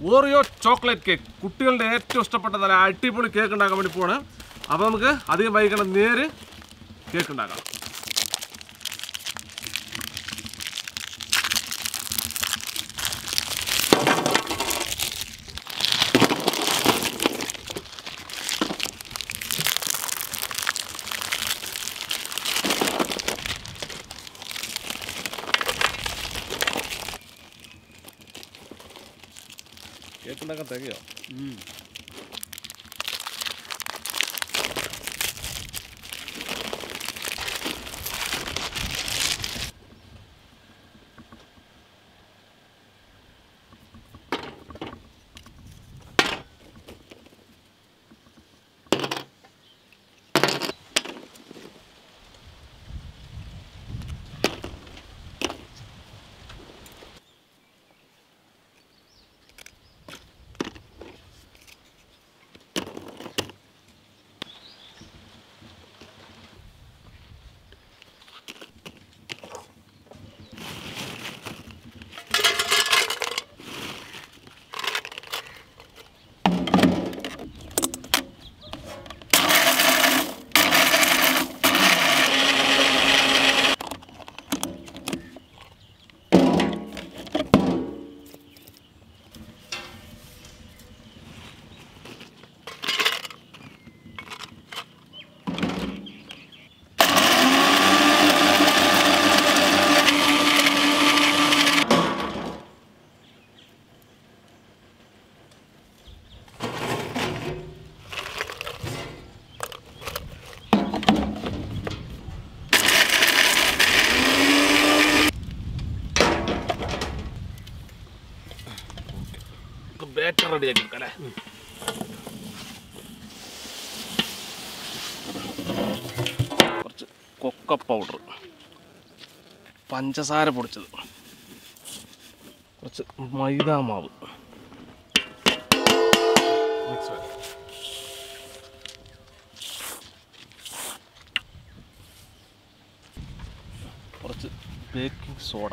Oreo chocolate cake കുട്ടികളുടെ ഏറ്റവും ഇഷ്ടപ്പെട്ട നല്ല അടിപൊളി കേക്ക് ഉണ്ടാക്കാൻ വേണ്ടി പോവാണ് അപ്പോൾ നമുക്ക് അധികം വൈകണം നേര് കേക്ക് ഉണ്ടാക്കാം കേക്ക് ഉണ്ടാക്കാൻ തികയോ ബാറ്റർ റെഡി ആക്കി എടുക്കാം അല്ലേ കുറച്ച് കൊക്ക പൗഡർ പഞ്ചസാര പൊടിച്ചത് കുറച്ച് മൈദാ മാവ് മിക്സ് കുറച്ച് ബേക്കിംഗ് സോഡ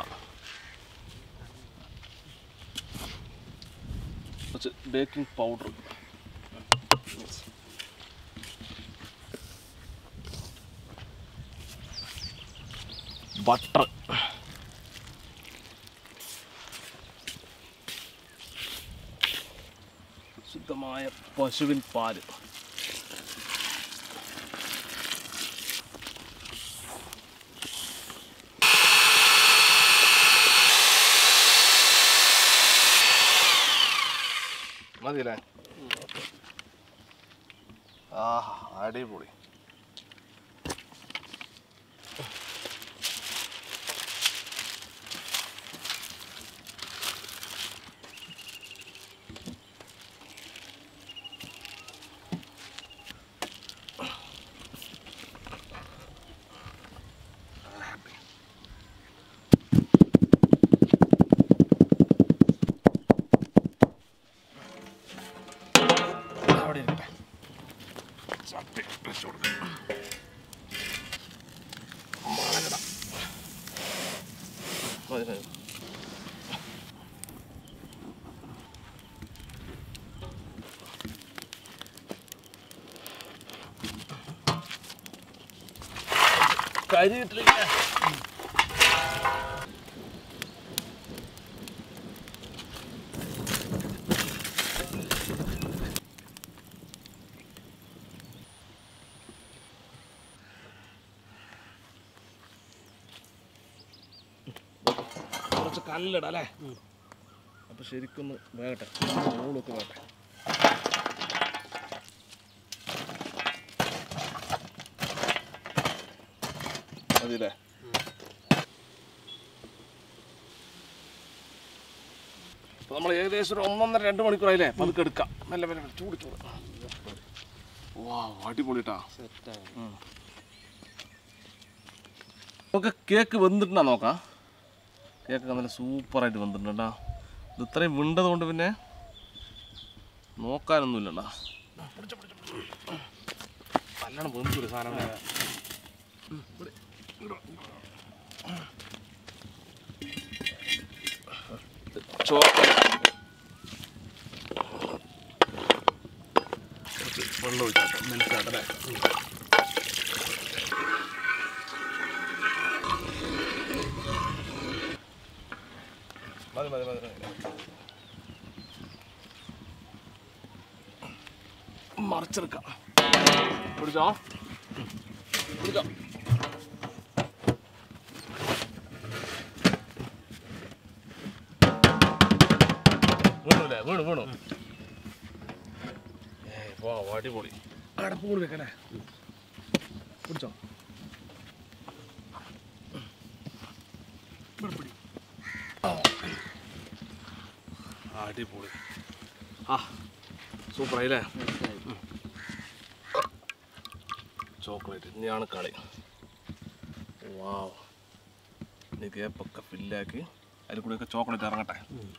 കുറച്ച് ബേക്കിംഗ് പൗഡർ ബട്ടർ ശുദ്ധമായ പശുവിൻ പാല് മതിയല്ലേ ആഹാ അടിപൊളി അവിടെ ഇരിക്കട്ടെ ചട്ടി വെച്ച് കൊടുക്കാം മണലിടാം മതി മതി കരിയിട്ടില്ല കുറച്ച് കല്ലിടാം അല്ലേ അപ്പൊ ശരിക്കൊന്ന് വേകട്ടെ നൂലൊക്കെ വേട്ടെ മതിയല്ലേ അപ്പൊ നമ്മൾ ഏകദേശം ഒരു ഒന്നൊന്നര രണ്ട് മണിക്കൂറായില്ലേ അപ്പൊ അത് എടുക്കാം നല്ല വില ചൂട് ചൂട് വാ അടിപൊളിട്ടാ നമുക്ക് കേക്ക് വെന്തിട്ടുണ്ടാ നോക്കാം കേക്കൊക്കെ നല്ല സൂപ്പറായിട്ട് വന്നിട്ടുണ്ട് കേട്ടോ ഇത് ഇത്രയും വിണ്ടത് കൊണ്ട് പിന്നെ നോക്കാനൊന്നും ഇല്ലണ്ടാ നല്ലോണം വെന്തൊരു സാധനം ചോക്ലേറ്റ് കുറച്ച് വെള്ളം ഒഴിച്ചാട്ടോ മിൽക്കാട്ടോ അല്ലേ മതി മതി മതി മതി. മറിച്ചെടുക്കാം പിടിച്ചോ പിടിച്ചോ വീണുല്ലേ വീണു വീണു ഏയ് വാ അടിപൊളി അടപ്പ് കൂടി വെക്കണേ പിടിച്ചോ ഇവിടെ പിടി. അടിപൊളി ആ സൂപ്പറായില്ലേ ചോക്ലേറ്റ് ഇനിയാണ് കളി വാവ് ഇനി കേപ്പൊക്കെ ഫില്ലാക്കി അതിൽ കൂടെയൊക്കെ ചോക്ലേറ്റ് ഇറങ്ങട്ടെ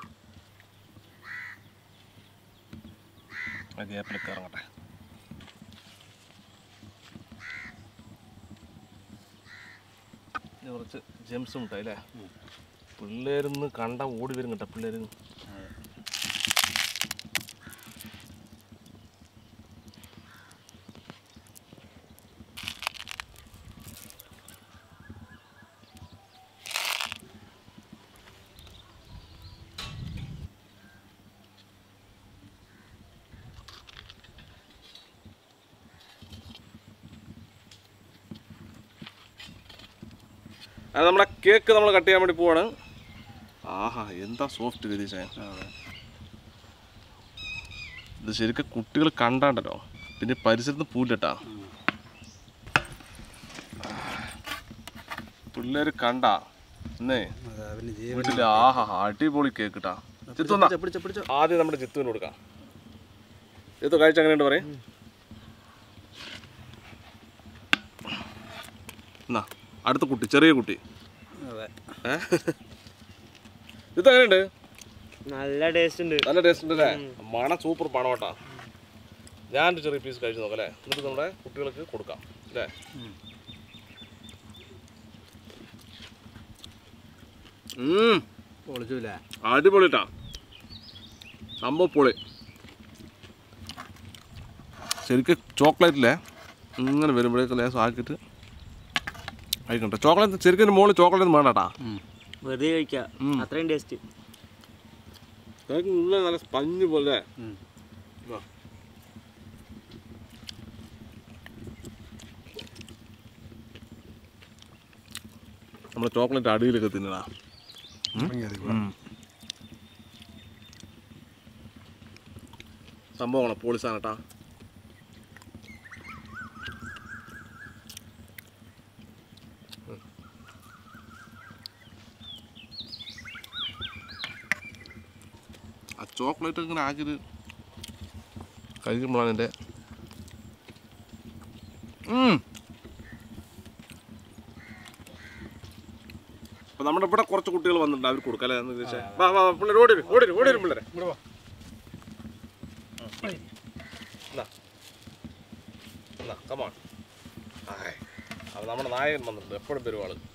ആ ഗ്യാപ്പിലൊക്കെ ഇറങ്ങട്ടെ ഇനി കുറച്ച് ജെംസ് ഉണ്ടായി അല്ലേ പിള്ളേരിന്ന് കണ്ട ഓടി വരും കേട്ടോ പിള്ളേരിന്ന് അത് നമ്മുടെ കേക്ക് നമ്മൾ കട്ട് ചെയ്യാൻ വേണ്ടി പോവാണ് ആഹാ എന്താ സോഫ്റ്റ് ഗതീശേ ഇത് ശരിക്കും കുട്ടികൾ കണ്ടാണ്ടല്ലോ പിന്നെ പരിസരത്ത് പൂല്ലട്ടാ പിള്ളേര് കണ്ട എന്നേ വീട്ടില് ആഹാ അടിപൊളി കേക്ക് കിട്ടാ ചിത്തുന്ന പിടിച്ചോ പിടിച്ചോ ആദ്യം നമ്മുടെ ചിത്തുവിന് കൊടുക്കാം ചിത്തു കഴിച്ച എങ്ങനെയുണ്ട് പറയും എന്നാ അടുത്ത കുട്ടി ചെറിയ കുട്ടി അതെ ഏ? ഇത് എങ്ങനെയുണ്ട് നല്ല ടേസ്റ്റ് ഉണ്ട് നല്ല ടേസ്റ്റ് ഉണ്ട് അല്ലേ മണം സൂപ്പർ പണം കേട്ടാ ഞാൻ ചെറിയ പീസ് കഴിച്ചു നോക്കാം അല്ലേ എന്നിട്ട് നമ്മുടെ കുട്ടികൾക്ക് കൊടുക്കാം അല്ലേ ഉം, പൊളിച്ചൂലേ അടിപൊളിട്ടാ സംഭവം പൊളി ശരിക്കും ചോക്ലേറ്റില്ലേ ഇങ്ങനെ വരുമ്പോഴേക്ക് ലേസം ആക്കിയിട്ട് കഴിക്കണ്ട ചോക്ലേറ്റ് ശരിക്കും ഇതിന്റെ മുകളിൽ ചോക്ലേറ്റ് ഒന്നും വേണ്ട കേട്ടാ വെറുതെ കഴിക്കാം അത്രയും ടേസ്റ്റ് കേക്ക് ഉള്ളിൽ നല്ല സ്പഞ്ച് പോലെ ആ. നമ്മുടെ ചോക്ലേറ്റ് അടിയിലൊക്കെ തിന്നടാ സംഭവമാണ് പോളിസാണ് കേട്ടാ ആ ചോക്ലേറ്റ് ഇങ്ങനെ ആക്കിയത് കഴിക്കുമ്പോഴാണ് എൻ്റെ അപ്പൊ നമ്മുടെ ഇവിടെ കുറച്ച് കുട്ടികൾ വന്നിട്ടുണ്ട് അവർ കൊടുക്കാം അല്ലേ എന്ന് ചോദിച്ചാൽ വാ വാ വാ, പിള്ളേർ ഓടി വരും, ഓടി വരും, ഓടി വരും പിള്ളേരെ ഇവിടെ വാ എന്നാ എന്നാ കമാൺ ആയ് അപ്പോൾ നമ്മുടെ നായകൻ വന്നിട്ടുണ്ട് എപ്പോഴും വരുവാള്